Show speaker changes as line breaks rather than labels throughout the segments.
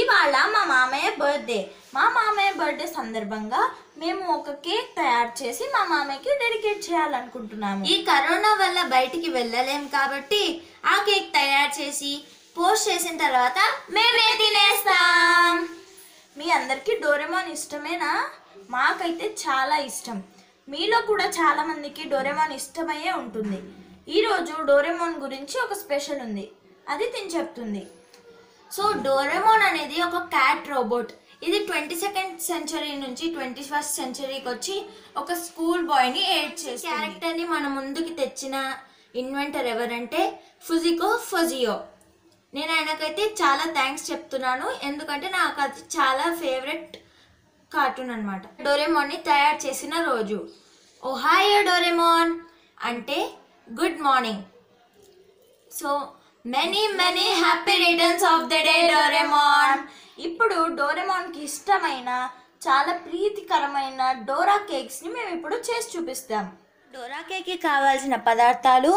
ఇవాళ మా మామయ్య బర్త్డే మా మామయ్య బర్త్డే సందర్భంగా మేము ఒక కేక్ తయారు చేసి మా మామయ్యకి డెడికేట్ చేయాలనుకుంటున్నాము ఈ కరోనా వల్ల బయటికి వెళ్ళలేం కాబట్టి ఆ కేక్ తయారు చేసి పోస్ట్ చేసిన తర్వాత మేమే తినేస్తాం మీ అందరికీ డోరెమాన్ ఇష్టమేనా మాకైతే చాలా ఇష్టం మీలో కూడా చాలా మందికి డోరెమాన్ ఇష్టమయ్యే ఉంటుంది ఈరోజు డోరెమాన్ గురించి ఒక స్పెషల్ ఉంది అది తిని చెప్తుంది సో డోరెమోన్ అనేది ఒక క్యాట్ రోబోట్ ఇది ట్వంటీ సెకండ్ సెంచరీ నుంచి ట్వంటీ ఫస్ట్ సెంచరీకి వచ్చి ఒక స్కూల్ బాయ్ని ఎయిడ్ చేసి క్యారెక్టర్ని మన ముందుకి తెచ్చిన ఇన్వెంటర్ ఎవరంటే ఫుజికో ఫజియో నేను ఆయనకైతే చాలా థ్యాంక్స్ చెప్తున్నాను ఎందుకంటే నాకు అది చాలా ఫేవరెట్ కార్టూన్ అనమాట డోరెమోన్ని తయారు చేసిన రోజు ఓహాయో డోరెమోన్ అంటే good morning so many many happy returns of the day Doraemon ఇప్పుడు డోరెమాన్కి ఇష్టమైన చాలా ప్రీతికరమైన డోరా కేక్స్ని మేము ఇప్పుడు చేసి చూపిస్తాం డోరా కేక్కి కావాల్సిన పదార్థాలు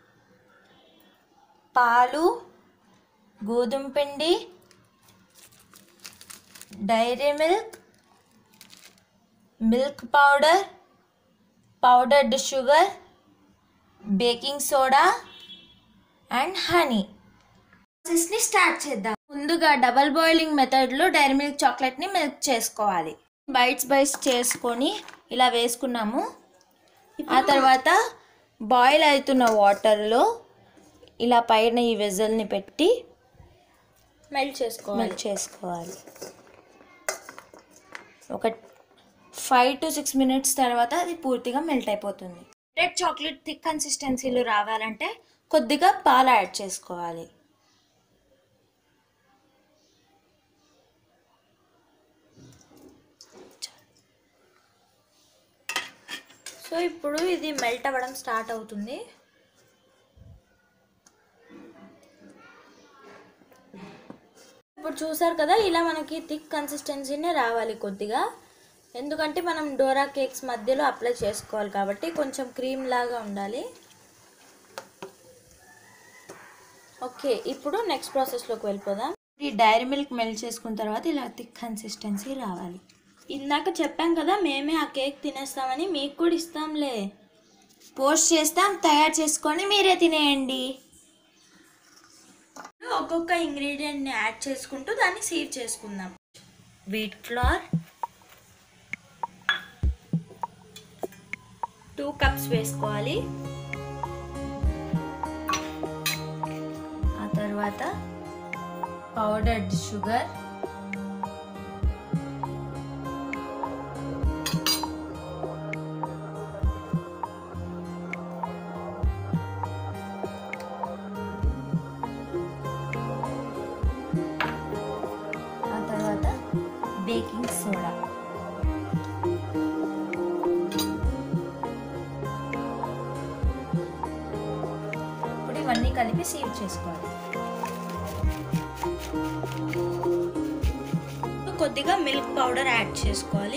పాలు గోధుమ పిండి dairy milk milk powder powdered sugar baking soda and honey ప్రాసెస్ని స్టార్ట్ చేద్దాం ముందుగా డబల్ బాయిలింగ్ మెథడ్లో డైరీ మిల్క్ చాక్లెట్ని మిల్క్ చేసుకోవాలి బైట్స్ బైట్స్ చేసుకొని ఇలా వేసుకున్నాము ఆ తర్వాత బాయిల్ అవుతున్న వాటర్లో ఇలా పైన ఈ వెజల్ని పెట్టి మెల్ట్ చేసుకోవాలి మెల్ట్ చేసుకోవాలి ఒక ఫైవ్ టు సిక్స్ మినిట్స్ తర్వాత అది పూర్తిగా మెల్ట్ అయిపోతుంది రెడ్ చాక్లెట్ థిక్ కన్సిస్టెన్సీలో రావాలంటే కొద్దిగా పాలు యాడ్ చేసుకోవాలి సో ఇప్పుడు ఇది మెల్ట్ అవ్వడం స్టార్ట్ అవుతుంది ఇప్పుడు చూసారు కదా ఇలా మనకి థిక్ కన్సిస్టెన్సీనే రావాలి కొద్దిగా ఎందుకంటే మనం డోరా కేక్స్ మధ్యలో అప్లై చేసుకోవాలి కాబట్టి కొంచెం క్రీమ్ లాగా ఉండాలి ఓకే ఇప్పుడు నెక్స్ట్ ప్రాసెస్లోకి వెళ్ళిపోదాం ఈ డైరీ మిల్క్ మెల్ట్ చేసుకున్న తర్వాత ఇలా థిక్ కన్సిస్టెన్సీ రావాలి ఇందాక చెప్పాం కదా మేమే ఆ కేక్ తినేస్తామని మీకు కూడా ఇస్తాంలే పోస్ట్ చేస్తాం తయారు చేసుకొని మీరే తినేయండి ఒక్కొక్క ఇంగ్రీడియంట్ని యాడ్ చేసుకుంటూ దాన్ని సీవ్ చేసుకుందాం వీట్ ఫ్లోర్ టూ కప్స్ వేసుకోవాలి ఆ తర్వాత పౌడర్డ్ షుగర్ ఆ తర్వాత బేకింగ్ సోడా ఇప్పుడు ఇవన్నీ కలిపి సీవ్ చేసుకోవాలి కొద్దిగా మిల్క్ పౌడర్ యాడ్ చేసుకోవాలి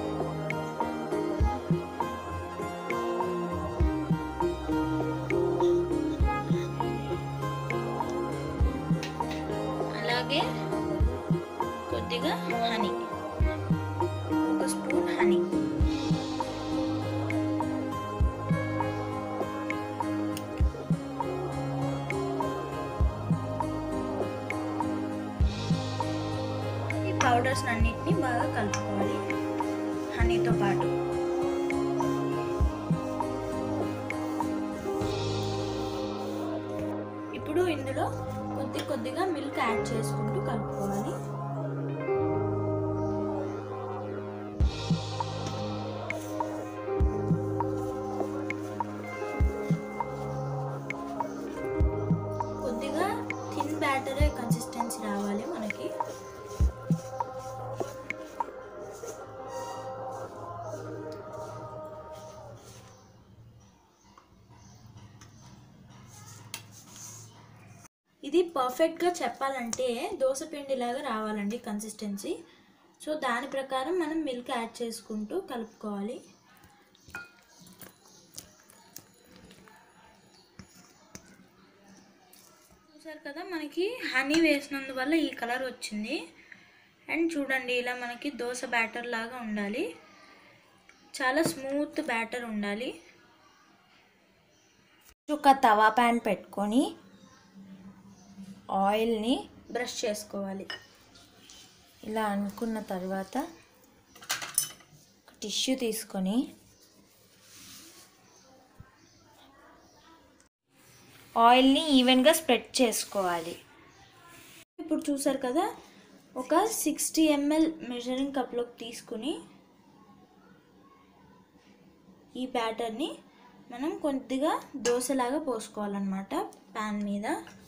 అలాగే కొద్దిగా హనీ ఒక స్పూన్ హనీ ఈ పౌడర్స్ అన్నిటిని బాగా కలుపుకోవాలి హనీతో పాటు ఇప్పుడు ఇందులో కొద్ది కొద్దిగా మిల్క్ యాడ్ చేసుకుంటూ కలుపుకోవాలి కొద్దిగా థిన్ బ్యాటర్ కన్సిస్టెన్సీ రావాలి మనకి ఇది పర్ఫెక్ట్గా చెప్పాలంటే దోశ పిండిలాగా రావాలండి కన్సిస్టెన్సీ సో దాని ప్రకారం మనం మిల్క్ యాడ్ చేసుకుంటూ కలుపుకోవాలి చూసారు కదా మనకి హనీ వేసినందువల్ల ఈ కలర్ వచ్చింది అండ్ చూడండి ఇలా మనకి దోశ బ్యాటర్ లాగా ఉండాలి చాలా స్మూత్ బ్యాటర్ ఉండాలి
ఒక తవా ప్యాన్ పెట్టుకొని ఆయిల్ని
బ్రష్ చేసుకోవాలి
ఇలా అనుకున్న తర్వాత టిష్యూ తీసుకొని ఆయిల్ని ఈవెన్గా స్ప్రెడ్ చేసుకోవాలి
ఇప్పుడు చూసారు కదా ఒక సిక్స్టీ ఎంఎల్ మెజరింగ్ కప్లోకి తీసుకుని ఈ బ్యాటర్ని మనం కొద్దిగా దోశలాగా పోసుకోవాలన్నమాట ప్యాన్ మీద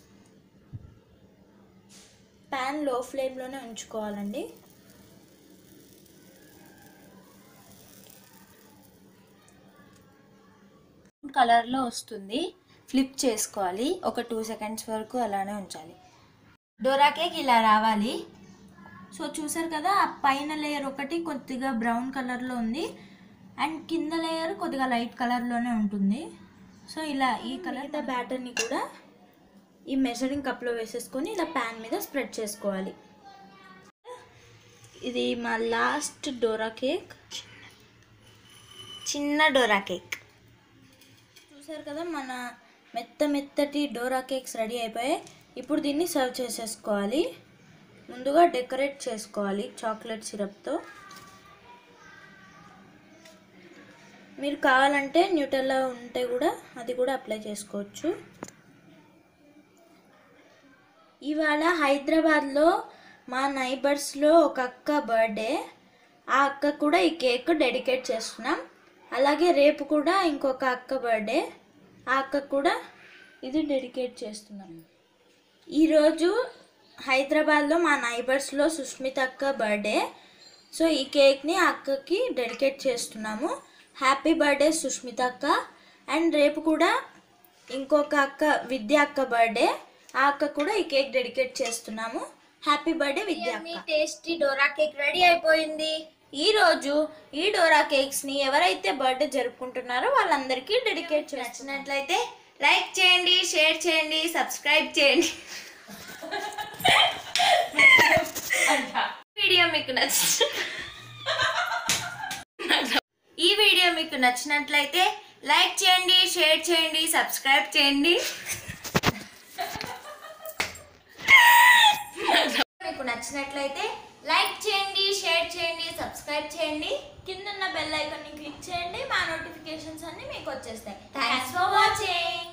ప్యాన్ లో ఫ్లేమ్లోనే ఉంచుకోవాలండి
కలర్లో వస్తుంది ఫ్లిప్ చేసుకోవాలి ఒక టూ సెకండ్స్ వరకు అలానే ఉంచాలి
డోరా కేక్ ఇలా రావాలి సో చూసారు కదా ఆ పైన లేయర్ ఒకటి కొద్దిగా బ్రౌన్ కలర్లో ఉంది అండ్ కింద లేయర్ కొద్దిగా లైట్ కలర్లోనే ఉంటుంది సో ఇలా ఈ కలర్ బ్యాటర్ని కూడా ఈ మెజరింగ్ కప్లో వేసేసుకొని ఇలా ప్యాన్ మీద స్ప్రెడ్ చేసుకోవాలి ఇది మా లాస్ట్ డోరా కేక్
చిన్న డోరా కేక్
చూసారు కదా మన మెత్త మెత్తటి డోరా కేక్స్ రెడీ అయిపోయాయి ఇప్పుడు దీన్ని సర్వ్ చేసేసుకోవాలి ముందుగా డెకరేట్ చేసుకోవాలి చాక్లెట్ సిరప్తో మీరు కావాలంటే న్యూటెల్లా ఉంటే కూడా అది కూడా అప్లై చేసుకోవచ్చు ఇవాళ హైదరాబాద్లో మా నైబర్స్లో ఒక అక్క బర్త్డే ఆ అక్క కూడా ఈ కేక్ డెడికేట్ చేస్తున్నాం అలాగే రేపు కూడా ఇంకొక అక్క బర్త్డే ఆ అక్క కూడా ఇది డెడికేట్ చేస్తున్నాం ఈరోజు హైదరాబాద్లో మా నైబర్స్లో సుష్మిత అక్క బర్త్డే సో ఈ కేక్ని ఆ అక్కకి డెడికేట్ చేస్తున్నాము హ్యాపీ బర్త్డే సుష్మిత అక్క అండ్ రేపు కూడా ఇంకొక అక్క విద్య అక్క బర్త్డే ఆ అక్క కూడా ఈ కేక్ డెడికేట్ చేస్తున్నాము హ్యాపీ బర్త్డే విద్య అక్క
టేస్టీ డోరా కేక్ రెడీ అయిపోయింది
ఈ రోజు ఈ డోరా కేక్స్ ని ఎవరైతే బర్త్డే జరుపుకుంటున్నారో వాళ్ళందరికీ డెడికేట్ చేస్తున్నారు
నచ్చినట్లయితే లైక్ చేయండి షేర్ చేయండి సబ్స్క్రైబ్ చేయండి వీడియో మీకు నచ్చి ఈ వీడియో మీకు నచ్చినట్లయితే లైక్ చేయండి షేర్ చేయండి సబ్స్క్రైబ్ చేయండి మీకు నచ్చినట్లయితే లైక్ చేయండి షేర్ చేయండి సబ్స్క్రైబ్ చేయండి
కింద బెల్ ఐకాన్ ని క్లిక్ చేయండి మా నోటిఫికేషన్స్ అన్ని మీకు వచ్చేస్తాయి
థ్యాంక్స్ ఫర్ వాచింగ్